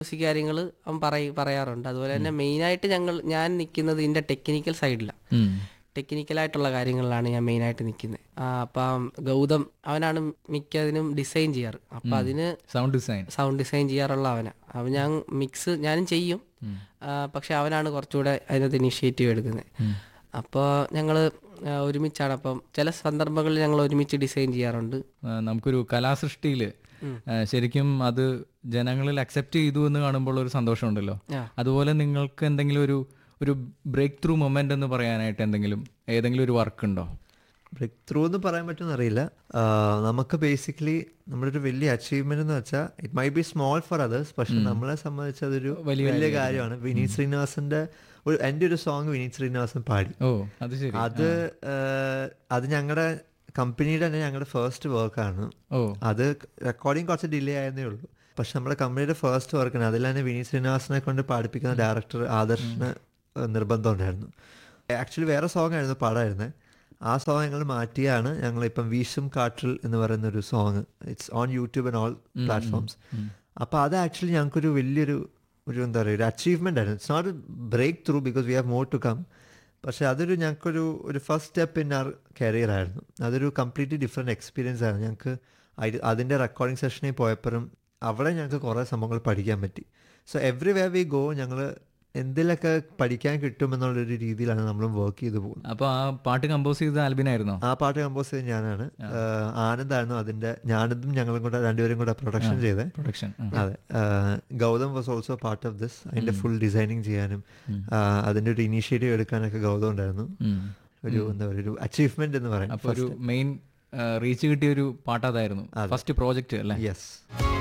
Music കാര്യങ്ങൾ അവൻ പറയ പറയാറുണ്ട് അതുപോലെ തന്നെ മെയിനായിട്ട് ഞങ്ങൾ ഞാൻ നിൽക്കുന്നത് ഇതിൻ്റെ ടെക്നിക്കൽ സൈഡിലാണ് ഉം. ടെക്നിക്കലായിട്ടുള്ള കാര്യങ്ങളിലാണ് ഞാൻ മെയിനായിട്ട് നിൽക്കുന്നത് അപ്പം ഗൗതം അവനാണ് മിക്കതിനും ഡിസൈൻ ചെയ്യാറ് അപ്പം അതിന് സൗണ്ട് ഡിസൈൻ സൗണ്ട് ഡിസൈൻ ചെയ്യാറുള്ള അവനാ അപ്പം ഞാൻ മിക്സ് ഞാനും ചെയ്യും ആ, പക്ഷെ അവനാണ് കുറച്ചുകൂടെ അതിനകത്ത് ഇനിഷ്യേറ്റീവ് എടുക്കുന്നത് അപ്പോൾ ഞങ്ങൾ ഒരുമിച്ചാണ് അപ്പം ചില സന്ദർഭങ്ങളിൽ ഞങ്ങൾ ഒരുമിച്ച് ഡിസൈൻ ചെയ്യാറുണ്ട് ആ, നമുക്കൊരു കലാസൃഷ്ടിയിൽ ശരിക്കും അത് ജനങ്ങളിൽ അക്സെപ്റ്റ് ചെയ്തു എന്ന് കാണുമ്പോൾ ഒരു സന്തോഷമുണ്ടല്ലോ ആ. അതുപോലെ നിങ്ങൾക്ക് എന്തെങ്കിലും ഒരു ഒരു ബ്രേക്ക് ത്രൂ മൊമെന്റ് എന്ന് പറയാനായിട്ട് എന്തെങ്കിലും ഏതെങ്കിലും ഒരു വർക്ക് ഉണ്ടോ ബ്രേക്ക് ത്രൂ എന്ന് പറയാൻ പറ്റുമെന്ന് അറിയില്ല ആ, നമുക്ക് ബേസിക്കലി നമ്മുടെ ഒരു വലിയ അച്ചീവ്മെന്റ് എന്ന് വെച്ചാൽ it may be small for others പക്ഷെ നമ്മളെ സംബന്ധിച്ച് അതൊരു വലിയ കാര്യമാണ് വിനീത് ശ്രീനിവാസന്റെ ഒരു എൻ്റെ ഒരു സോങ് വിനീത് ശ്രീനിവാസൻ പാടി ഓ അത് ശരി അത് ആ, അത് ഞങ്ങളുടെ കമ്പനിയുടെ തന്നെ ഞങ്ങളുടെ ഫസ്റ്റ് വർക്കാണ് ഓ അത് റെക്കോർഡിങ് കുറച്ച് ഡിലേ ആയിരുന്നേ ഉള്ളൂ പക്ഷെ നമ്മുടെ കമ്പനിയുടെ ഫസ്റ്റ് വർക്കാണ് അതിൽ തന്നെ വിനീത് ശ്രീനിവാസനെ കൊണ്ട് പാടിപ്പിക്കുന്ന ഡയറക്ടർ ആദർശിന് നിർബന്ധം ഉണ്ടായിരുന്നു ആക്ച്വലി വേറെ സോങ് ആയിരുന്നു പാടായിരുന്നത് ആ സോങ് ഞങ്ങൾ മാറ്റിയാണ് ഞങ്ങൾ ഇപ്പം വീശും കാട്ടിൽ എന്ന് പറയുന്ന ഒരു song it's on YouTube and all platforms അപ്പോൾ അത് ആക്ച്വലി ഞങ്ങൾക്കൊരു വലിയൊരു ഒരു എന്താ പറയുക ഒരു അച്ചീവ്മെൻ്റ് ആയിരുന്നു it's not breakthrough because we have more to come പക്ഷെ അതൊരു ഞങ്ങൾക്കൊരു ഒരു first step in our career ആയിരുന്നു അതൊരു കംപ്ലീറ്റ്ലി ഡിഫറെൻറ്റ് എക്സ്പീരിയൻസ് ആയിരുന്നു ഞങ്ങൾക്ക് അയി- അതിൻ്റെ റെക്കോർഡിംഗ് സെഷനിൽ പോയപ്പോഴും അവിടെ ഞങ്ങൾക്ക് കുറേ സംഭവങ്ങൾ പഠിക്കാൻ പറ്റി so every way we go ഞങ്ങൾ എന്തിലൊക്കെ പഠിക്കാൻ കിട്ടുമെന്നുള്ളൊരു രീതിയിലാണ് നമ്മൾ വർക്ക് ചെയ്തു പോകുന്നത് അപ്പൊ ആ പാട്ട് കമ്പോസ് ചെയ്തത് ആൽബിനായിരുന്നോ ആ പാട്ട് കമ്പോസ് ചെയ്ത് ഞാനാണ് ആഹ് ആനന്ദായിരുന്നു അതിൻ്റെ ഞാനതും ഞങ്ങളും കൂടെ രണ്ടുപേരും കൂടെ പ്രൊഡക്ഷൻ ചെയ്തത് പ്രൊഡക്ഷൻ അതെ ah Gautham was also part of this അതിന്റെ ഫുൾ ഡിസൈനിങ് ചെയ്യാനും ആഹ് അതിന്റെ ഒരു ഇനീഷ്യേറ്റീവ് എടുക്കാനൊക്കെ ഗൗതം ഉണ്ടായിരുന്നു ഒരു എന്താ പറയുക ഒരു അച്ചീവ്മെന്റ് എന്ന് പറയാം അപ്പൊ ഒരു മെയിൻ റീച്ച് കിട്ടിയ ഒരു പാട്ട് അതായിരുന്നു ഫസ്റ്റ് പ്രോജക്റ്റ് അല്ലേ യെസ്